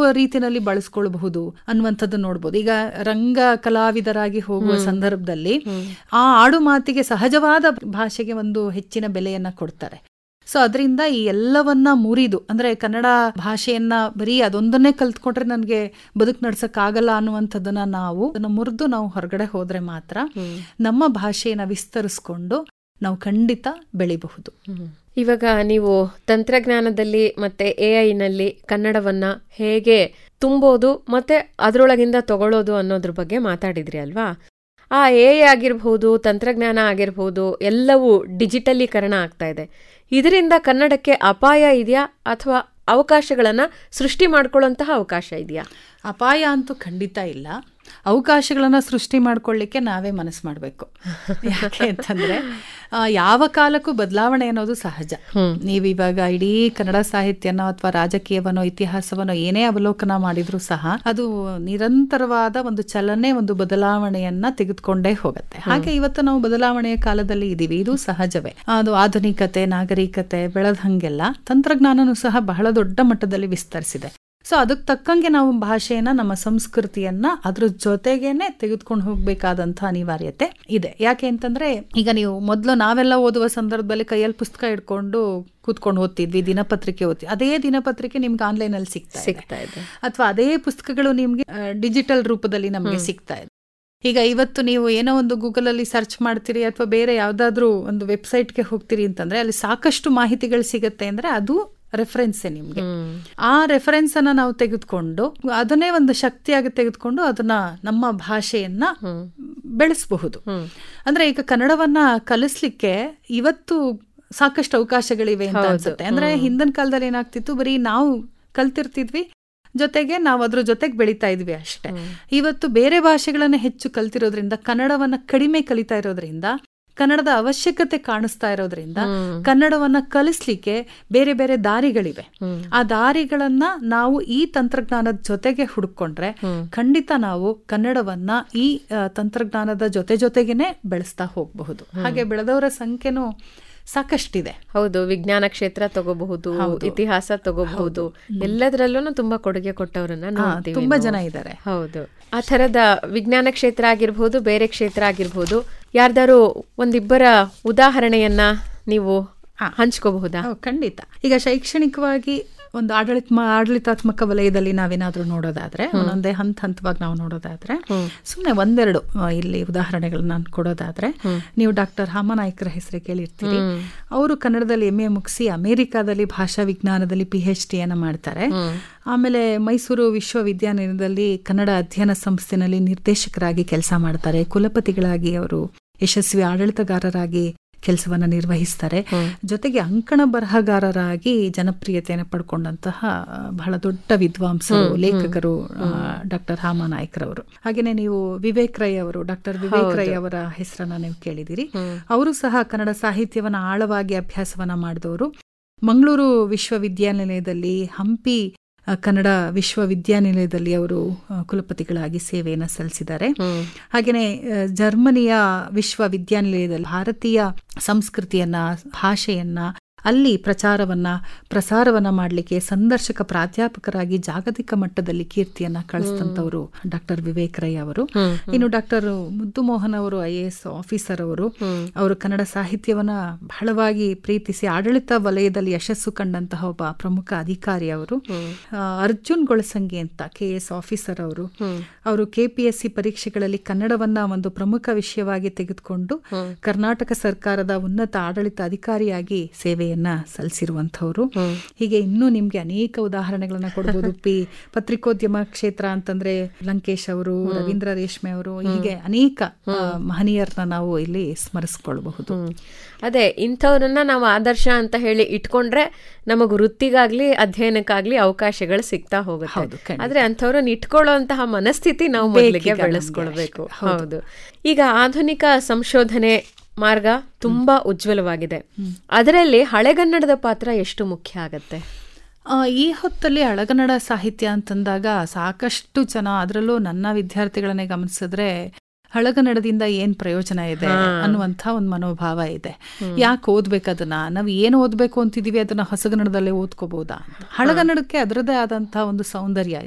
ರೀತಿಯಲ್ಲಿ ಬಳಸ್ಕೊಳ್ಬಹುದು ಅನ್ನುವಂಥದ್ದು ನೋಡ್ಬೋದು ಈಗ ರಂಗ ಕಲಾವಿದರಾಗಿ ಹೋಗುವ ಸಂದರ್ಭದಲ್ಲಿ ಆ ಆಡು ಮಾತಿಗೆ ಸಹಜವಾದ ಭಾಷೆಗೆ ಒಂದು ಹೆಚ್ಚಿನ ಬೆಲೆಯನ್ನ ಕೊಡ್ತಾರೆ ಸೊ ಅದರಿಂದ ಈ ಎಲ್ಲವನ್ನ ಮುರಿದು ಅಂದ್ರೆ ಕನ್ನಡ ಭಾಷೆಯನ್ನ ಬರೀ ಅದೊಂದನ್ನೇ ಕಲ್ತ್ಕೊಂಡ್ರೆ ನನಗೆ ಬದುಕು ನಡ್ಸಕ್ಕಾಗಲ್ಲ ಅನ್ನುವಂಥದ್ದನ್ನ ನಾವು ಅದನ್ನ ಮುರಿದು ನಾವು ಹೊರಗಡೆ ಹೋದ್ರೆ ಮಾತ್ರ ನಮ್ಮ ಭಾಷೆಯನ್ನ ವಿಸ್ತರಿಸ್ಕೊಂಡು ನಾವು ಖಂಡಿತ ಬೆಳಿಬಹುದು ಇವಾಗ ನೀವು ತಂತ್ರಜ್ಞಾನದಲ್ಲಿ ಮತ್ತೆ ಎ ನಲ್ಲಿ ಕನ್ನಡವನ್ನ ಹೇಗೆ ತುಂಬೋದು ಮತ್ತೆ ಅದರೊಳಗಿಂದ ತಗೊಳ್ಳೋದು ಅನ್ನೋದ್ರ ಬಗ್ಗೆ ಮಾತಾಡಿದ್ರಿ ಅಲ್ವಾ ಆ ಎ ಆಗಿರ್ಬಹುದು ತಂತ್ರಜ್ಞಾನ ಆಗಿರ್ಬಹುದು ಎಲ್ಲವೂ ಡಿಜಿಟಲೀಕರಣ ಆಗ್ತಾ ಇದೆ ಇದರಿಂದ ಕನ್ನಡಕ್ಕೆ ಅಪಾಯ ಇದೆಯಾ ಅಥವಾ ಅವಕಾಶಗಳನ್ನ ಸೃಷ್ಟಿ ಮಾಡ್ಕೊಳ್ಳುವಂತಹ ಅವಕಾಶ ಇದೆಯಾ ಅಪಾಯ ಅಂತೂ ಖಂಡಿತ ಇಲ್ಲ ಅವಕಾಶಗಳನ್ನ ಸೃಷ್ಟಿ ಮಾಡ್ಕೊಳ್ಳಿಕ್ಕೆ ನಾವೇ ಮನಸ್ಸು ಮಾಡಬೇಕು ಯಾಕೆ ಅಂತಂದ್ರೆ ಆ, ಯಾವ ಕಾಲಕ್ಕೂ ಬದಲಾವಣೆ ಅನ್ನೋದು ಸಹಜ ನೀವು ಇವಾಗ ಇಡೀ ಕನ್ನಡ ಸಾಹಿತ್ಯನೋ ಅಥವಾ ರಾಜಕೀಯವನ್ನೋ ಇತಿಹಾಸವನ್ನೋ ಏನೇ ಅವಲೋಕನ ಮಾಡಿದ್ರು ಸಹ ಅದು ನಿರಂತರವಾದ ಒಂದು ಚಲನೆ ಒಂದು ಬದಲಾವಣೆಯನ್ನ ತೆಗೆದುಕೊಂಡೇ ಹೋಗುತ್ತೆ ಹಾಗೆ ಇವತ್ತು ನಾವು ಬದಲಾವಣೆಯ ಕಾಲದಲ್ಲಿ ಇದೀವಿ ಇದು ಸಹಜವೇ ಅದು ಆಧುನಿಕತೆ ನಾಗರಿಕತೆ ಬೆಳೆದಂಗೆಲ್ಲ ತಂತ್ರಜ್ಞಾನನೂ ಸಹ ಬಹಳ ದೊಡ್ಡ ಮಟ್ಟದಲ್ಲಿ ವಿಸ್ತರಿಸಿದೆ ಸೊ ಅದಕ್ಕೆ ತಕ್ಕಂಗೆ ನಾವು ಭಾಷೆಯನ್ನ ನಮ್ಮ ಸಂಸ್ಕೃತಿಯನ್ನ ಅದ್ರ ಜೊತೆಗೇನೆ ತೆಗೆದುಕೊಂಡು ಹೋಗ್ಬೇಕಾದಂತ ಅನಿವಾರ್ಯತೆ ಇದೆ ಯಾಕೆ ಅಂತಂದ್ರೆ ಈಗ ನೀವು ಮೊದಲು ನಾವೆಲ್ಲ ಓದುವ ಸಂದರ್ಭದಲ್ಲಿ ಕೈಯಲ್ಲಿ ಪುಸ್ತಕ ಇಟ್ಕೊಂಡು ಕೂತ್ಕೊಂಡು ಓದ್ತಿದ್ವಿ ದಿನಪತ್ರಿಕೆ ಓದ್ತಿದ್ವಿ ಅದೇ ದಿನಪತ್ರಿಕೆ ನಿಮ್ಗೆ ಆನ್ಲೈನ್ ಅಲ್ಲಿ ಸಿಗ್ತಾ ಸಿಗ್ತಾ ಇದೆ ಅಥವಾ ಅದೇ ಪುಸ್ತಕಗಳು ನಿಮ್ಗೆ ಡಿಜಿಟಲ್ ರೂಪದಲ್ಲಿ ನಮ್ಗೆ ಸಿಗ್ತಾ ಇದೆ ಈಗ ಇವತ್ತು ನೀವು ಏನೋ ಒಂದು ಗೂಗಲ್ ಅಲ್ಲಿ ಸರ್ಚ್ ಮಾಡ್ತೀರಿ ಅಥವಾ ಬೇರೆ ಯಾವ್ದಾದ್ರು ಒಂದು ವೆಬ್ಸೈಟ್ಗೆ ಹೋಗ್ತೀರಿ ಅಂತಂದ್ರೆ ಅಲ್ಲಿ ಸಾಕಷ್ಟು ಮಾಹಿತಿಗಳು ಸಿಗತ್ತೆ ಅಂದ್ರೆ ಅದು ರೆಫರೆನ್ಸೇ ನಿಮ್ಗೆ ಆ ರೆಫರೆನ್ಸ್ ಅನ್ನ ನಾವು ತೆಗೆದುಕೊಂಡು ಅದನ್ನೇ ಒಂದು ಶಕ್ತಿಯಾಗಿ ತೆಗೆದುಕೊಂಡು ಅದನ್ನ ನಮ್ಮ ಭಾಷೆಯನ್ನ ಬೆಳೆಸಬಹುದು ಅಂದ್ರೆ ಈಗ ಕನ್ನಡವನ್ನ ಕಲಿಸ್ಲಿಕ್ಕೆ ಇವತ್ತು ಸಾಕಷ್ಟು ಅವಕಾಶಗಳಿವೆ ಅಂತ ಅನ್ಸುತ್ತೆ ಅಂದ್ರೆ ಹಿಂದಿನ ಕಾಲದಲ್ಲಿ ಏನಾಗ್ತಿತ್ತು ಬರೀ ನಾವು ಕಲ್ತಿರ್ತಿದ್ವಿ ಜೊತೆಗೆ ನಾವು ಅದ್ರ ಜೊತೆಗೆ ಬೆಳೀತಾ ಇದ್ವಿ ಅಷ್ಟೇ ಇವತ್ತು ಬೇರೆ ಭಾಷೆಗಳನ್ನ ಹೆಚ್ಚು ಕಲ್ತಿರೋದ್ರಿಂದ ಕನ್ನಡವನ್ನ ಕಡಿಮೆ ಕಲಿತಾ ಇರೋದ್ರಿಂದ ಕನ್ನಡದ ಅವಶ್ಯಕತೆ ಕಾಣಿಸ್ತಾ ಇರೋದ್ರಿಂದ ಕನ್ನಡವನ್ನ ಕಲಿಸ್ಲಿಕ್ಕೆ ಬೇರೆ ಬೇರೆ ದಾರಿಗಳಿವೆ ಆ ದಾರಿಗಳನ್ನ ನಾವು ಈ ತಂತ್ರಜ್ಞಾನದ ಜೊತೆಗೆ ಹುಡುಕೊಂಡ್ರೆ ಖಂಡಿತ ನಾವು ಕನ್ನಡವನ್ನ ಈ ಆ, ತಂತ್ರಜ್ಞಾನದ ಜೊತೆ ಜೊತೆಗೇನೆ ಬೆಳೆಸ್ತಾ ಹೋಗಬಹುದು ಹಾಗೆ ಬೆಳೆದವರ ಸಂಖ್ಯೆನೂ ಸಾಕಷ್ಟಿದೆ ಹೌದು ವಿಜ್ಞಾನ ಕ್ಷೇತ್ರ ತಗೋಬಹುದು ಇತಿಹಾಸ ತಗೋಬಹುದು ಎಲ್ಲದರಲ್ಲೂ ತುಂಬಾ ಕೊಡುಗೆ ಕೊಟ್ಟವರನ್ನ ನೋಡ್ತೀವಿ ತುಂಬಾ ನಾವು. ಜನ ಇದ್ದಾರೆ ಹೌದು ಆ ಥರದ ವಿಜ್ಞಾನ ಕ್ಷೇತ್ರ ಆಗಿರ್ಬೋದು ಬೇರೆ ಕ್ಷೇತ್ರ ಆಗಿರ್ಬೋದು ಯಾರ್ದಾರು ಒಂದಿಬ್ಬರ ಉದಾಹರಣೆಯನ್ನ ನೀವು ಹಂಚ್ಕೋಬಹುದಾ ಹೌದು, ಖಂಡಿತ ಈಗ ಶೈಕ್ಷಣಿಕವಾಗಿ ಒಂದು ಆಡಳಿತ ಆಡಳಿತಾತ್ಮಕ ವಲಯದಲ್ಲಿ ನಾವೇನಾದ್ರೂ ನೋಡೋದಾದ್ರೆ ಒಂದೊಂದೇ ಹಂತ ಹಂತವಾಗಿ ನಾವು ನೋಡೋದಾದ್ರೆ ಸುಮ್ಮನೆ ಒಂದೆರಡು ಆ, ಇಲ್ಲಿ ಉದಾಹರಣೆಗಳನ್ನ ನಾನು ಕೊಡೋದಾದ್ರೆ ನೀವು ಡಾಕ್ಟರ್ ಹಾಮನಾಯ್ಕರ ಹೆಸರು ಕೇಳಿರ್ತೀರಿ ಅವರು ಕನ್ನಡದಲ್ಲಿ ಎಂ ಎ ಮುಗಿಸಿ ಅಮೆರಿಕಾದಲ್ಲಿ ಭಾಷಾ ವಿಜ್ಞಾನದಲ್ಲಿ ಪಿ ಎಚ್ ಡಿಯನ್ನು ಮಾಡ್ತಾರೆ ಆಮೇಲೆ ಮೈಸೂರು ವಿಶ್ವವಿದ್ಯಾನಿಲಯದಲ್ಲಿ ಕನ್ನಡ ಅಧ್ಯಯನ ಸಂಸ್ಥೆನಲ್ಲಿ ನಿರ್ದೇಶಕರಾಗಿ ಕೆಲಸ ಮಾಡ್ತಾರೆ ಕುಲಪತಿಗಳಾಗಿ ಅವರು ಯಶಸ್ವಿ ಆಡಳಿತಗಾರರಾಗಿ ಕೆಲಸವನ್ನ ನಿರ್ವಹಿಸ್ತಾರೆ ಜೊತೆಗೆ ಅಂಕಣ ಬರಹಗಾರರಾಗಿ ಜನಪ್ರಿಯತೆಯನ್ನು ಪಡ್ಕೊಂಡಂತಹ ಆ, ಬಹಳ ದೊಡ್ಡ ವಿದ್ವಾಂಸರು ಲೇಖಕರು ಡಾಕ್ಟರ್ ಹಾಮನಾಯ್ಕರವರು ಹಾಗೇನೆ ನೀವು ವಿವೇಕ್ ರೈ ಅವರು ಡಾಕ್ಟರ್ ವಿವೇಕ್ ರೈ ಅವರ ಹೆಸರನ್ನ ನೀವು ಕೇಳಿದಿರಿ ಅವರು ಸಹ ಕನ್ನಡ ಸಾಹಿತ್ಯವನ್ನ ಆಳವಾಗಿ ಅಭ್ಯಾಸವನ್ನ ಮಾಡಿದವರು ಮಂಗಳೂರು ವಿಶ್ವವಿದ್ಯಾನಿಲಯದಲ್ಲಿ ಹಂಪಿ ಆ, ಕನ್ನಡ ವಿಶ್ವವಿದ್ಯಾನಿಲಯದಲ್ಲಿ ಅವರು ಆ, ಕುಲಪತಿಗಳಾಗಿ ಸೇವೆಯನ್ನು ಸಲ್ಲಿಸಿದ್ದಾರೆ ಹಾಗೆಯೇ ಆ, ಜರ್ಮನಿಯ ವಿಶ್ವವಿದ್ಯಾನಿಲಯದಲ್ಲಿ ಭಾರತೀಯ ಸಂಸ್ಕೃತಿಯನ್ನ ಭಾಷೆಯನ್ನ ಅಲ್ಲಿ ಪ್ರಚಾರವನ್ನ ಪ್ರಸಾರವನ್ನ ಮಾಡಲಿಕ್ಕೆ ಸಂದರ್ಶಕ ಪ್ರಾಧ್ಯಾಪಕರಾಗಿ ಜಾಗತಿಕ ಮಟ್ಟದಲ್ಲಿ ಕೀರ್ತಿಯನ್ನ ಕಳಿಸಿದಂಥವರು ಡಾಕ್ಟರ್ ವಿವೇಕ್ ರೈ ಅವರು ಇನ್ನು ಡಾಕ್ಟರ್ ಮುದ್ದು ಮೋಹನ್ ಅವರು ಐ ಎ ಎಸ್ ಆಫೀಸರ್ ಅವರು ಅವರು ಕನ್ನಡ ಸಾಹಿತ್ಯವನ್ನ ಬಹಳವಾಗಿ ಪ್ರೀತಿಸಿ ಆಡಳಿತ ವಲಯದಲ್ಲಿ ಯಶಸ್ಸು ಕಂಡಂತಹ ಒಬ್ಬ ಪ್ರಮುಖ ಅಧಿಕಾರಿ ಅವರು ಆ, ಅರ್ಜುನ್ ಗೊಳಸಂಗಿ ಅಂತ ಕೆ ಎಸ್ ಆಫೀಸರ್ ಅವರು ಅವರು ಕೆ ಪಿ ಎಸ್ ಸಿ ಪರೀಕ್ಷೆಗಳಲ್ಲಿ ಕನ್ನಡವನ್ನ ಒಂದು ಪ್ರಮುಖ ವಿಷಯವಾಗಿ ತೆಗೆದುಕೊಂಡು ಕರ್ನಾಟಕ ಸರ್ಕಾರದ ಉನ್ನತ ಆಡಳಿತ ಅಧಿಕಾರಿಯಾಗಿ ಸೇವೆಯನ್ನ ಸಲ್ಲಿಸಿರುವಂತಹವರು ಹೀಗೆ ಇನ್ನೂ ನಿಮ್ಗೆ ಅನೇಕ ಉದಾಹರಣೆಗಳನ್ನ ಕೊಡಬಹುದು ಪಿ ಪತ್ರಿಕೋದ್ಯಮ ಕ್ಷೇತ್ರ ಅಂತಂದ್ರೆ ಲಂಕೇಶ್ ಅವರು ರವೀಂದ್ರ ರೇಷ್ಮೆ ಅವರು ಹೀಗೆ ಅನೇಕ ಆ, ಮಹನೀಯರನ್ನ ನಾವು ಇಲ್ಲಿ ಸ್ಮರಿಸ್ಕೊಳ್ಬಹುದು ಹ್ಮ್. ಅದೇ ಇಂಥವ್ರನ್ನ ನಾವು ಆದರ್ಶ ಅಂತ ಹೇಳಿ ಇಟ್ಕೊಂಡ್ರೆ ನಮಗ್ ವೃತ್ತಿಗಾಗ್ಲಿ ಅಧ್ಯಯನಕ್ಕಾಗ್ಲಿ ಅವಕಾಶಗಳು ಸಿಗ್ತಾ ಹೋಗುತ್ತೆ ಹೌದು, ಖಂಡಿತ. ಆದ್ರೆ ಅಂಥವ್ರನ್ನ ಇಟ್ಕೊಳ್ಳುವಂತಹ ಮನಸ್ಥಿತಿ ನಾವು ಮೊದಲಿಗೆ ಬೇಕೀಗ ನಮ್ಗೆ ಬೆಳೆಸ್ಕೊಳ್ಬೇಕು ಅಷ್ಟೇ. ಹೌದು. ಹೌದು ಈಗ ಆಧುನಿಕ ಸಂಶೋಧನೆ ಮಾರ್ಗ ತುಂಬಾ ಉಜ್ವಲವಾಗಿದೆ ಅದರಲ್ಲಿ ಹಳೆಗನ್ನಡದ ಪಾತ್ರ ಎಷ್ಟು ಮುಖ್ಯ ಆಗತ್ತೆ ಆ, ಈ ಹೊತ್ತಲ್ಲಿ ಹಳಗನ್ನಡ ಸಾಹಿತ್ಯ ಅಂತಂದಾಗ ಸಾಕಷ್ಟು ಜನ ಅದರಲ್ಲೂ ನನ್ನ ವಿದ್ಯಾರ್ಥಿಗಳನ್ನೇ ಗಮನಿಸಿದ್ರೆ ಹಳಗನ್ನಡದಿಂದ ಏನ್ ಪ್ರಯೋಜನ ಇದೆ ಅನ್ನುವಂಥ ಒಂದು ಮನೋಭಾವ ಇದೆ ಯಾಕೆ ಓದ್ಬೇಕು ಅದನ್ನ ನಾವು ಏನು ಓದ್ಬೇಕು ಅಂತಿದೀವಿ ಅದನ್ನ ಹೊಸಗನ್ನಡದಲ್ಲೇ ಓದ್ಕೋಬಹುದಾ ಅಂತ ಹಳಗನ್ನಡಕ್ಕೆ ಅದರದೇ ಆದಂತಹ ಒಂದು ಸೌಂದರ್ಯ ಇದೆ